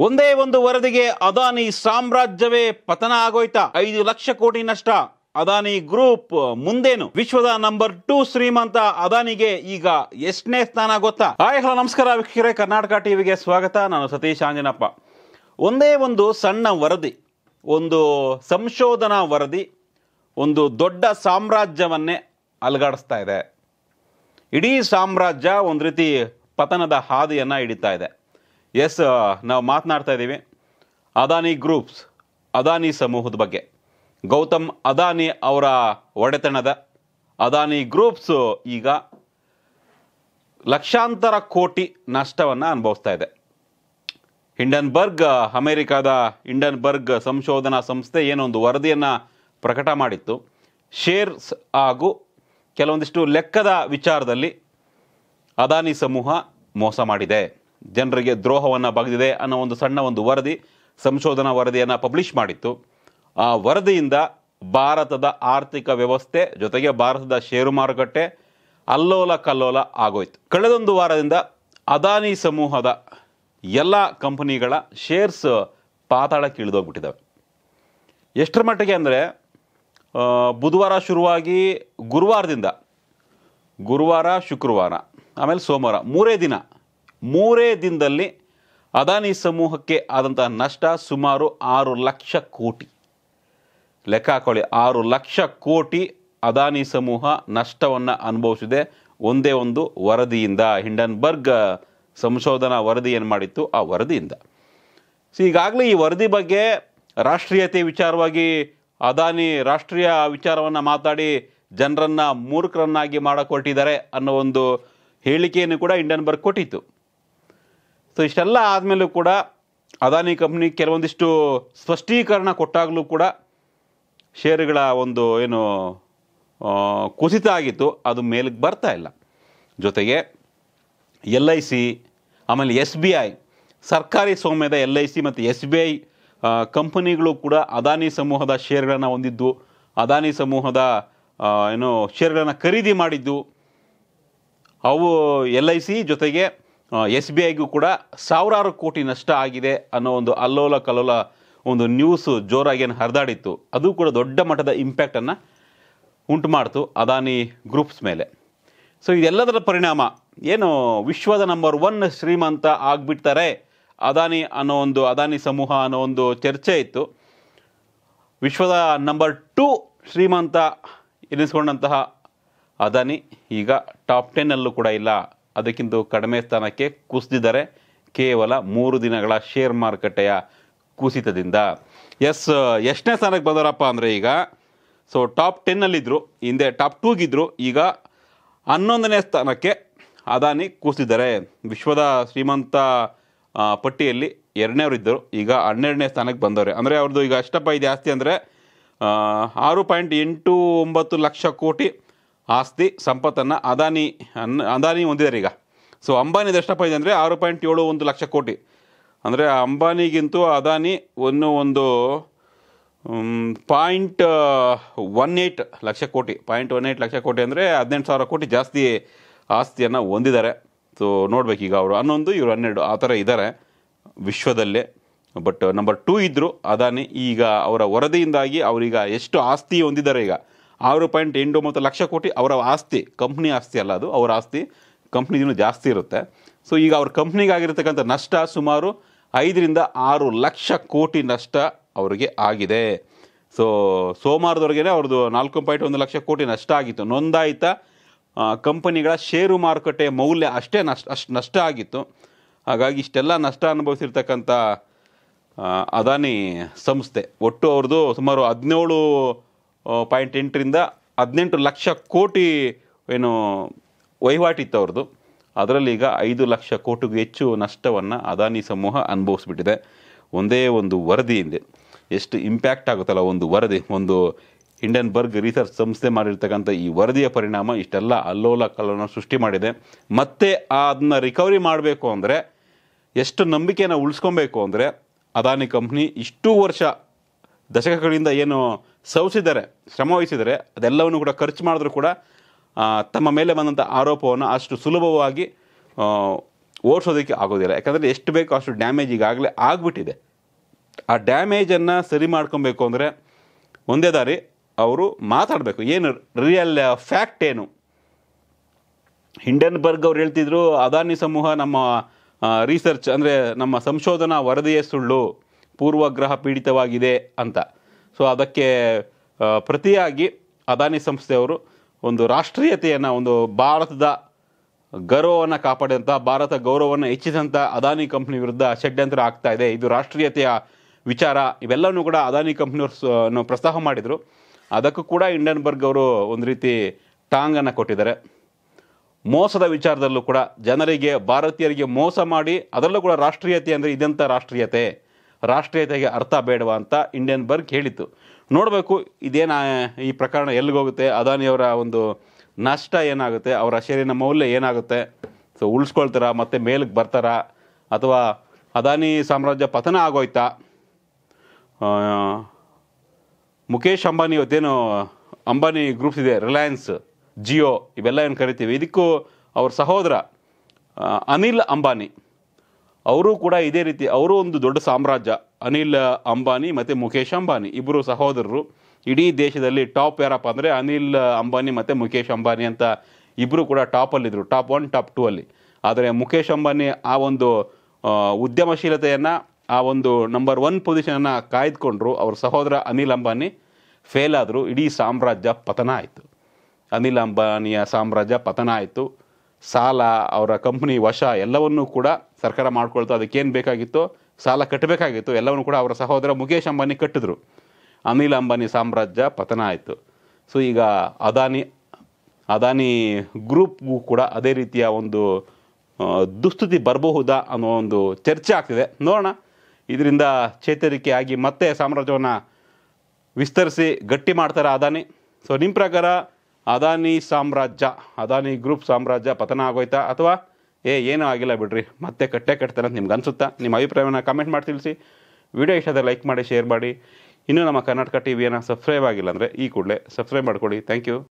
ಒಂದೇ ಒಂದು ವರದಿಗೆ ಅದಾನಿ ಸಾಮ್ರಾಜ್ಯವೇ ಪತನ ಆಗೋಯ್ತಾ ಐದು ಲಕ್ಷ ಕೋಟಿ ನಷ್ಟ ಅದಾನಿ ಗ್ರೂಪ್ ಮುಂದೇನು ವಿಶ್ವದ ನಂಬರ್ ಟೂ ಶ್ರೀಮಂತ ಅದಾನಿಗೆ ಈಗ ಎಷ್ಟನೇ ಸ್ಥಾನ ಗೊತ್ತಾ ಹಾಯ್ ಹಲೋ ನಮಸ್ಕಾರ ವೀಕ್ಷಕರೇ ಕರ್ನಾಟಕ ಟಿವಿಗೆ ಸ್ವಾಗತ ನಾನು ಸತೀಶ್ ಆಂಜನಪ್ಪ ಒಂದೇ ಒಂದು ಸಣ್ಣ ವರದಿ ಒಂದು ಸಂಶೋಧನಾ ವರದಿ ಒಂದು ದೊಡ್ಡ ಸಾಮ್ರಾಜ್ಯವನ್ನೇ ಅಲುಗಾಡಿಸ್ತಾ ಇದೆ ಇಡೀ ಸಾಮ್ರಾಜ್ಯ ಒಂದು ರೀತಿ ಪತನದ ಹಾದಿಯನ್ನು ಹಿಡಿತಾ ಇದೆ ಎಸ್ ನಾವು ಮಾತನಾಡ್ತಾ ಇದ್ದೀವಿ ಅದಾನಿ ಗ್ರೂಪ್ಸ್ ಅದಾನಿ ಸಮೂಹದ ಬಗ್ಗೆ ಗೌತಮ್ ಅದಾನಿ ಅವರ ಒಡೆತನದ ಅದಾನಿ ಗ್ರೂಪ್ಸ್ ಈಗ ಲಕ್ಷಾಂತರ ಕೋಟಿ ನಷ್ಟವನ್ನು ಅನುಭವಿಸ್ತಾ ಇದೆ ಹಿಂಡನ್ಬರ್ಗ್ ಅಮೆರಿಕಾದ ಹಿಂಡನ್ಬರ್ಗ್ ಸಂಶೋಧನಾ ಸಂಸ್ಥೆ ಏನೊಂದು ವರದಿಯನ್ನು ಪ್ರಕಟ ಮಾಡಿತ್ತು ಶೇರ್ಸ್ ಹಾಗೂ ಕೆಲವೊಂದಿಷ್ಟು ಲೆಕ್ಕದ ವಿಚಾರದಲ್ಲಿ ಅದಾನಿ ಸಮೂಹ ಮೋಸ ಮಾಡಿದೆ ಜನರಿಗೆ ದ್ರೋಹವನ್ನು ಬಗೆದಿದೆ ಅನ್ನೋ ಒಂದು ಸಣ್ಣ ಒಂದು ವರದಿ ಸಂಶೋಧನಾ ವರದಿಯನ್ನು ಪಬ್ಲಿಷ್ ಮಾಡಿತ್ತು ಆ ವರದಿಯಿಂದ ಭಾರತದ ಆರ್ಥಿಕ ವ್ಯವಸ್ಥೆ ಜೊತೆಗೆ ಭಾರತದ ಷೇರು ಮಾರುಕಟ್ಟೆ ಅಲ್ಲೋಲ ಕಲ್ಲೋಲ ಆಗೋಯ್ತು ಕಳೆದೊಂದು ವಾರದಿಂದ ಅದಾನಿ ಸಮೂಹದ ಎಲ್ಲ ಕಂಪನಿಗಳ ಶೇರ್ಸ್ ಪಾತಾಳಕ್ಕೆ ಇಳಿದೋಗ್ಬಿಟ್ಟಿದ್ದಾವೆ ಎಷ್ಟರ ಮಟ್ಟಿಗೆ ಅಂದರೆ ಬುಧವಾರ ಶುರುವಾಗಿ ಗುರುವಾರದಿಂದ ಗುರುವಾರ ಶುಕ್ರವಾರ ಆಮೇಲೆ ಸೋಮವಾರ ಮೂರೇ ದಿನ ಮೂರೇ ದಿನದಲ್ಲಿ ಅದಾನಿ ಸಮೂಹಕ್ಕೆ ಆದಂತಹ ನಷ್ಟ ಸುಮಾರು ಆರು ಲಕ್ಷ ಕೋಟಿ ಲೆಕ್ಕ ಹಾಕೊಳ್ಳಿ ಆರು ಲಕ್ಷ ಕೋಟಿ ಅದಾನಿ ಸಮೂಹ ನಷ್ಟವನ್ನು ಅನುಭವಿಸಿದೆ ಒಂದೇ ಒಂದು ವರದಿಯಿಂದ ಹಿಂಡನ್ಬರ್ಗ್ ಸಂಶೋಧನಾ ವರದಿ ಏನು ಮಾಡಿತ್ತು ಆ ವರದಿಯಿಂದ ಸೊ ಈಗಾಗಲೇ ಈ ವರದಿ ಬಗ್ಗೆ ರಾಷ್ಟ್ರೀಯತೆ ವಿಚಾರವಾಗಿ ಅದಾನಿ ರಾಷ್ಟ್ರೀಯ ವಿಚಾರವನ್ನು ಮಾತಾಡಿ ಜನರನ್ನು ಮೂರ್ಖರನ್ನಾಗಿ ಮಾಡಕೊಟ್ಟಿದ್ದಾರೆ ಅನ್ನೋ ಒಂದು ಹೇಳಿಕೆಯನ್ನು ಕೂಡ ಇಂಡನ್ಬರ್ಗ್ ಕೊಟ್ಟಿತ್ತು ಸೊ ಇಷ್ಟೆಲ್ಲ ಆದಮೇಲೂ ಕೂಡ ಅದಾನಿ ಕಂಪ್ನಿ ಕೆಲವೊಂದಿಷ್ಟು ಸ್ಪಷ್ಟೀಕರಣ ಕೊಟ್ಟಾಗಲೂ ಕೂಡ ಷೇರುಗಳ ಒಂದು ಏನು ಆ, ಕುಸಿತ ಆಗಿತ್ತು ಅದು ಮೇಲಕ್ಕೆ ಬರ್ತಾ ಇಲ್ಲ ಜೊತೆಗೆ ಎಲ್ ಐ ಸಿ ಆಮೇಲೆ ಎಸ್ ಬಿ ಐ ಸರ್ಕಾರಿ ಸ್ವಾಮ್ಯದ ಎಲ್ ಐ ಸಿ ಮತ್ತು ಎಸ್ ಬಿ ಐ ಕಂಪನಿಗಳು ಕೂಡ ಅದಾನಿ ಸಮೂಹದ ಶೇರ್ಗಳನ್ನು ಹೊಂದಿದ್ದು ಅದಾನಿ ಸಮೂಹದ ಆ, ಏನು ಶೇರ್ಗಳನ್ನು ಖರೀದಿ ಮಾಡಿದ್ದು ಅವು ಎಲ್ ಐ ಸಿ ಜೊತೆಗೆ ಎಸ್ ಬಿ ಐಗೂ ಕೂಡ ಸಾವಿರಾರು ಕೋಟಿ ನಷ್ಟ ಆಗಿದೆ ಅನ್ನೋ ಒಂದು ಅಲ್ಲೋಲ ಕಲ್ಲೋಲ ಒಂದು ನ್ಯೂಸ್ ಜೋರಾಗಿ ಏನು ಹರಿದಾಡಿತ್ತು ಅದು ಕೂಡ ದೊಡ್ಡ ಮಟ್ಟದ ಇಂಪ್ಯಾಕ್ಟನ್ನು ಉಂಟು ಮಾಡ್ತು ಅದಾನಿ ಗ್ರೂಪ್ಸ್ ಮೇಲೆ ಸೊ ಇದೆಲ್ಲದರ ಪರಿಣಾಮ ಏನು ವಿಶ್ವದ ನಂಬರ್ ಒನ್ ಶ್ರೀಮಂತ ಆಗಿಬಿಡ್ತಾರೆ ಅದಾನಿ ಅನ್ನೋ ಒಂದು ಅದಾನಿ ಸಮೂಹ ಅನ್ನೋ ಒಂದು ಚರ್ಚೆ ಇತ್ತು ವಿಶ್ವದ ನಂಬರ್ ಟೂ ಶ್ರೀಮಂತ ಎನಿಸ್ಕೊಂಡಂತಹ ಅದಾನಿ ಈಗ ಟಾಪ್ ಟೆನ್ನಲ್ಲೂ ಕೂಡ ಇಲ್ಲ ಅದಕ್ಕಿಂತ ಕಡಿಮೆ ಸ್ಥಾನಕ್ಕೆ ಕುಸಿದಿದ್ದಾರೆ ಕೇವಲ ಮೂರು ದಿನಗಳ ಶೇರ್ ಮಾರುಕಟ್ಟೆಯ ಕುಸಿತದಿಂದ ಎಸ್ ಎಷ್ಟನೇ ಸ್ಥಾನಕ್ಕೆ ಬಂದರಪ್ಪ ಅಂದರೆ ಈಗ ಸೊ ಟಾಪ್ ಟೆನ್ನಲ್ಲಿದ್ದರು ಹಿಂದೆ ಟಾಪ್ ಟೂಗಿದ್ರು ಈಗ ಹನ್ನೊಂದನೇ ಸ್ಥಾನಕ್ಕೆ ಅದಾನಿ ಕೂಸಿದ್ದಾರೆ ವಿಶ್ವದ ಶ್ರೀಮಂತ ಆ, ಪಟ್ಟಿಯಲ್ಲಿ ಎರಡನೇವರಿದ್ದರು ಈಗ ಹನ್ನೆರಡನೇ ಸ್ಥಾನಕ್ಕೆ ಬಂದವ್ರೆ ಅಂದರೆ ಅವ್ರದ್ದು ಈಗ ಅಷ್ಟಪ್ಪ ಇದೆ ಆಸ್ತಿ ಅಂದರೆ ಆರು ಪಾಯಿಂಟ್ ಎಂಟು ಒಂಬತ್ತು ಲಕ್ಷ ಕೋಟಿ ಆಸ್ತಿ ಸಂಪತ್ತನ್ನು ಅದಾನಿ ಅನ್ ಅದಾನಿ ಹೊಂದಿದ್ದಾರೆ ಈಗ ಸೊ ಅಂಬಾನಿದು ಎಷ್ಟಪ್ಪ ಇದೆ ಅಂದರೆ ಆರು ಪಾಯಿಂಟ್ ಏಳು ಒಂದು ಲಕ್ಷ ಕೋಟಿ ಅಂದರೆ ಅಂಬಾನಿಗಿಂತೂ ಅದಾನಿ ಒಂದು ಒಂದು ಪಾಯಿಂಟ್ ಒನ್ ಏಯ್ಟ್ ಲಕ್ಷ ಕೋಟಿ ಪಾಯಿಂಟ್ ಒನ್ ಏಯ್ಟ್ ಲಕ್ಷ ಕೋಟಿ ಅಂದರೆ ಹದಿನೆಂಟು ಸಾವಿರ ಕೋಟಿ ಜಾಸ್ತಿ ಆಸ್ತಿಯನ್ನು ಹೊಂದಿದ್ದಾರೆ ಸೊ ನೋಡ್ಬೇಕು ಈಗ ಅವರು ಹನ್ನೊಂದು ಇವರು ಹನ್ನೆರಡು ಆ ಥರ ಇದ್ದಾರೆ ವಿಶ್ವದಲ್ಲೇ ಬಟ್ ನಂಬರ್ ಟೂ ಇದ್ದರು ಅದಾನಿ ಈಗ ಅವರ ವರದಿಯಿಂದಾಗಿ ಅವರೀಗ ಎಷ್ಟು ಆಸ್ತಿ ಹೊಂದಿದ್ದಾರೆ ಈಗ ಆರು ಪಾಯಿಂಟ್ ಎಂಟು ಒಂಬತ್ತು ಲಕ್ಷ ಕೋಟಿ ಅವರ ಆಸ್ತಿ ಕಂಪ್ನಿ ಆಸ್ತಿ ಅಲ್ಲ ಅದು ಅವರ ಆಸ್ತಿ ಕಂಪ್ನಿದಿನೂ ಜಾಸ್ತಿ ಇರುತ್ತೆ ಸೊ ಈಗ ಅವ್ರ ಕಂಪ್ನಿಗಾಗಿರ್ತಕ್ಕಂಥ ನಷ್ಟ ಸುಮಾರು ಐದರಿಂದ ಆರು ಲಕ್ಷ ಕೋಟಿ ನಷ್ಟ ಅವರಿಗೆ ಆಗಿದೆ ಸೊ ಸೋಮವಾರದವರೆಗೆ ಅವ್ರದ್ದು ನಾಲ್ಕು ಪಾಯಿಂಟ್ ಒಂದು ಲಕ್ಷ ಕೋಟಿ ನಷ್ಟ ಆಗಿತ್ತು ನೋಂದಾಯಿತ ಆ, ಕಂಪನಿಗಳ ಷೇರು ಮಾರುಕಟ್ಟೆ ಮೌಲ್ಯ ಅಷ್ಟೇ ನಷ್ಟ ಅಷ್ಟು ನಷ್ಟ ಆಗಿತ್ತು ಹಾಗಾಗಿ ಇಷ್ಟೆಲ್ಲ ನಷ್ಟ ಅನುಭವಿಸಿರ್ತಕ್ಕಂಥ ಆ, ಅದಾನಿ ಸಂಸ್ಥೆ ಒಟ್ಟು ಅವ್ರದ್ದು ಸುಮಾರು ಹದಿನೇಳು ಪಾಯಿಂಟ್ ಎಂಟರಿಂದ ಹದಿನೆಂಟು ಲಕ್ಷ ಕೋಟಿ ಏನು ವಹಿವಾಟಿತ್ತು ಅವ್ರದ್ದು ಅದರಲ್ಲಿ ಈಗ ಐದು ಲಕ್ಷ ಕೋಟಿಗೂ ಹೆಚ್ಚು ನಷ್ಟವನ್ನು ಅದಾನಿ ಸಮೂಹ ಅನುಭವಿಸ್ಬಿಟ್ಟಿದೆ ಒಂದೇ ಒಂದು ವರದಿಯಿಂದ ಎಷ್ಟು ಇಂಪ್ಯಾಕ್ಟ್ ಆಗುತ್ತಲ್ಲ ಒಂದು ವರದಿ ಒಂದು ಹಿಂಡನ್ಬರ್ಗ್ ರಿಸರ್ಚ್ ಸಂಸ್ಥೆ ಮಾಡಿರ್ತಕ್ಕಂಥ ಈ ವರದಿಯ ಪರಿಣಾಮ ಇಷ್ಟೆಲ್ಲ ಅಲ್ಲೋಲ ಕಲ್ಲೋಲ ಸೃಷ್ಟಿ ಮಾಡಿದೆ ಮತ್ತೆ ಅದನ್ನ ರಿಕವರಿ ಮಾಡಬೇಕು ಅಂದರೆ ಎಷ್ಟು ನಂಬಿಕೆನ ಉಳಿಸ್ಕೊಬೇಕು ಅಂದರೆ ಅದಾನಿ ಕಂಪ್ನಿ ಇಷ್ಟೂ ವರ್ಷ ದಶಕಗಳಿಂದ ಏನು ಸವಿಸಿದ್ದಾರೆ ಶ್ರಮ ವಹಿಸಿದ್ದಾರೆ ಅದೆಲ್ಲವನ್ನು ಕೂಡ ಖರ್ಚು ಮಾಡಿದ್ರು ಕೂಡ ಆ, ತಮ್ಮ ಮೇಲೆ ಬಂದಂಥ ಆರೋಪವನ್ನು ಅಷ್ಟು ಸುಲಭವಾಗಿ ಆ, ಓಡಿಸೋದಕ್ಕೆ ಆಗೋದಿಲ್ಲ ಯಾಕಂದರೆ ಎಷ್ಟು ಬೇಕೋ ಅಷ್ಟು ಡ್ಯಾಮೇಜ್ ಈಗಾಗಲೇ ಆಗಿಬಿಟ್ಟಿದೆ ಆ ಡ್ಯಾಮೇಜನ್ನು ಸರಿ ಮಾಡ್ಕೊಬೇಕು ಅಂದರೆ ಒಂದೇ ದಾರಿ ಅವರು ಮಾತಾಡಬೇಕು ಏನು ರಿಯಲ್ ಫ್ಯಾಕ್ಟ್ ಏನು ಹಿಂಡನ್ಬರ್ಗ್ ಅವ್ರು ಹೇಳ್ತಿದ್ರು ಅದಾನಿ ಸಮೂಹ ನಮ್ಮ ರಿಸರ್ಚ್ ಅಂದರೆ ನಮ್ಮ ಸಂಶೋಧನಾ ವರದಿಯೇ ಸುಳ್ಳು ಪೂರ್ವಗ್ರಹ ಪೀಡಿತವಾಗಿದೆ ಅಂತ ಸೊ ಅದಕ್ಕೆ ಆ, ಪ್ರತಿಯಾಗಿ ಅದಾನಿ ಸಂಸ್ಥೆಯವರು ಒಂದು ರಾಷ್ಟ್ರೀಯತೆಯನ್ನು ಒಂದು ಭಾರತದ ಗೌರವವನ್ನು ಕಾಪಾಡಿದಂಥ ಭಾರತ ಗೌರವವನ್ನು ಹೆಚ್ಚಿಸಿದಂಥ ಅದಾನಿ ಕಂಪ್ನಿ ವಿರುದ್ಧ ಷಡ್ಯಂತ್ರ ಆಗ್ತಾ ಇದೆ ಇದು ರಾಷ್ಟ್ರೀಯತೆಯ ವಿಚಾರ ಇವೆಲ್ಲವೂ ಕೂಡ ಅದಾನಿ ಕಂಪ್ನಿಯವರು ಸ- ನು ಪ್ರಸ್ತಾಪ ಮಾಡಿದರು ಅದಕ್ಕೂ ಕೂಡ ಇಂಡನ್ಬರ್ಗ್ ಅವರು ಒಂದು ರೀತಿ ಟಾಂಗನ್ನು ಕೊಟ್ಟಿದ್ದಾರೆ ಮೋಸದ ವಿಚಾರದಲ್ಲೂ ಕೂಡ ಜನರಿಗೆ ಭಾರತೀಯರಿಗೆ ಮೋಸ ಮಾಡಿ ಅದರಲ್ಲೂ ಕೂಡ ರಾಷ್ಟ್ರೀಯತೆ ಅಂದರೆ ಇದೆಂಥ ರಾಷ್ಟ್ರೀಯತೆ ರಾಷ್ಟ್ರೀಯತೆಗೆ ಅರ್ಥ ಬೇಡವಾ ಅಂತ ಇಂಡಿಯನ್ ಬರ್ಗ್ ಹೇಳಿತ್ತು ನೋಡಬೇಕು ಇದೇನ ಈ ಪ್ರಕರಣ ಎಲ್ಲಿಗೋಗುತ್ತೆ ಅದಾನಿಯವರ ಒಂದು ನಷ್ಟ ಏನಾಗುತ್ತೆ ಅವರ ಷೇರಿನ ಮೌಲ್ಯ ಏನಾಗುತ್ತೆ ಸೊ ಉಳಿಸ್ಕೊಳ್ತಾರಾ ಮತ್ತೆ ಮೇಲಕ್ಕೆ ಬರ್ತಾರಾ ಅಥವಾ ಅದಾನಿ ಸಾಮ್ರಾಜ್ಯ ಪತನ ಆಗೋಯ್ತಾ ಆ, ಮುಖೇಶ್ ಅಂಬಾನಿ ಇವತ್ತೇನು ಅಂಬಾನಿ ಗ್ರೂಪ್ಸ್ ಇದೆ ರಿಲಯನ್ಸ್ ಜಿಯೋ ಇವೆಲ್ಲ ಏನು ಕರಿತೀವಿ ಇದಕ್ಕೂ ಅವ್ರ ಸಹೋದರ ಆ, ಅನಿಲ್ ಅಂಬಾನಿ ಅವರು ಕೂಡ ಇದೇ ರೀತಿ ಅವರು ಒಂದು ದೊಡ್ಡ ಸಾಮ್ರಾಜ್ಯ ಅನಿಲ್ ಅಂಬಾನಿ ಮತ್ತು ಮುಖೇಶ್ ಅಂಬಾನಿ ಇಬ್ಬರು ಸಹೋದರರು ಇಡೀ ದೇಶದಲ್ಲಿ ಟಾಪ್ ಯಾರಪ್ಪ ಅಂದರೆ ಅನಿಲ್ ಅಂಬಾನಿ ಮತ್ತು ಮುಖೇಶ್ ಅಂಬಾನಿ ಅಂತ ಇಬ್ಬರು ಕೂಡ ಟಾಪಲ್ಲಿದ್ದರು ಟಾಪ್ ಒನ್ ಟಾಪ್ ಟೂ ಅಲ್ಲಿ ಆದರೆ ಮುಖೇಶ್ ಅಂಬಾನಿ ಆ ಒಂದು ಆ, ಉದ್ಯಮಶೀಲತೆಯನ್ನು ಆ ಒಂದು ನಂಬರ್ ಒನ್ ಪೊಸಿಷನನ್ನು ಕಾಯ್ದುಕೊಂಡ್ರು ಅವ್ರ ಸಹೋದರ ಅನಿಲ್ ಅಂಬಾನಿ ಫೇಲ್ ಆದರು ಇಡೀ ಸಾಮ್ರಾಜ್ಯ ಪತನ ಆಯಿತು ಅನಿಲ್ ಅಂಬಾನಿಯ ಸಾಮ್ರಾಜ್ಯ ಪತನ ಆಯಿತು ಸಾಲ ಅವರ ಕಂಪ್ನಿ ವಶ ಎಲ್ಲವನ್ನೂ ಕೂಡ ಸರ್ಕಾರ ಮಾಡ್ಕೊಳ್ತು ಅದಕ್ಕೇನು ಬೇಕಾಗಿತ್ತೋ ಸಾಲ ಕಟ್ಟಬೇಕಾಗಿತ್ತು ಎಲ್ಲವನ್ನೂ ಕೂಡ ಅವರ ಸಹೋದರ ಮುಖೇಶ್ ಅಂಬಾನಿ ಕಟ್ಟಿದ್ರು ಅನಿಲ್ ಅಂಬಾನಿ ಸಾಮ್ರಾಜ್ಯ ಪತನ ಆಯಿತು ಸೊ ಈಗ ಅದಾನಿ ಅದಾನಿ ಗ್ರೂಪ್ಗೂ ಕೂಡ ಅದೇ ರೀತಿಯ ಒಂದು ಆ, ದುಸ್ಥಿತಿ ಬರಬಹುದಾ ಅನ್ನೋ ಒಂದು ಚರ್ಚೆ ಆಗ್ತಿದೆ ನೋಡೋಣ ಇದರಿಂದ ಚೇತರಿಕೆ ಆಗಿ ಮತ್ತೆ ಸಾಮ್ರಾಜ್ಯವನ್ನು ವಿಸ್ತರಿಸಿ ಗಟ್ಟಿ ಮಾಡ್ತಾರೆ ಅದಾನಿ ಸೊ ನಿಮ್ಮ ಪ್ರಕಾರ ಅದಾನಿ ಸಾಮ್ರಾಜ್ಯ ಅದಾನಿ ಗ್ರೂಪ್ ಸಾಮ್ರಾಜ್ಯ ಪತನ ಆಗೋಯ್ತಾ ಅಥವಾ ಏ ಏನೂ ಆಗಿಲ್ಲ ಬಿಡ್ರಿ ಮತ್ತೆ ಕಟ್ಟೆ ಕಟ್ತಾರೆ ಅಂತ ನಿಮ್ಗೆ ಅನ್ಸುತ್ತಾ ನಿಮ್ಮ ಅಭಿಪ್ರಾಯವನ್ನು ಕಮೆಂಟ್ ಮಾಡಿ ತಿಳಿಸಿ ವಿಡಿಯೋ ಇಷ್ಟ ಲೈಕ್ ಮಾಡಿ ಶೇರ್ ಮಾಡಿ ಇನ್ನೂ ನಮ್ಮ ಕರ್ನಾಟಕ ಟಿ ವಿಯನ್ನು ಸಬ್ಸ್ಕ್ರೈಬ್ ಆಗಿಲ್ಲ ಅಂದರೆ ಈ ಕೂಡಲೇ ಸಬ್ಸ್ಕ್ರೈಬ್ ಮಾಡ್ಕೊಳ್ಳಿ ಥ್ಯಾಂಕ್ ಯು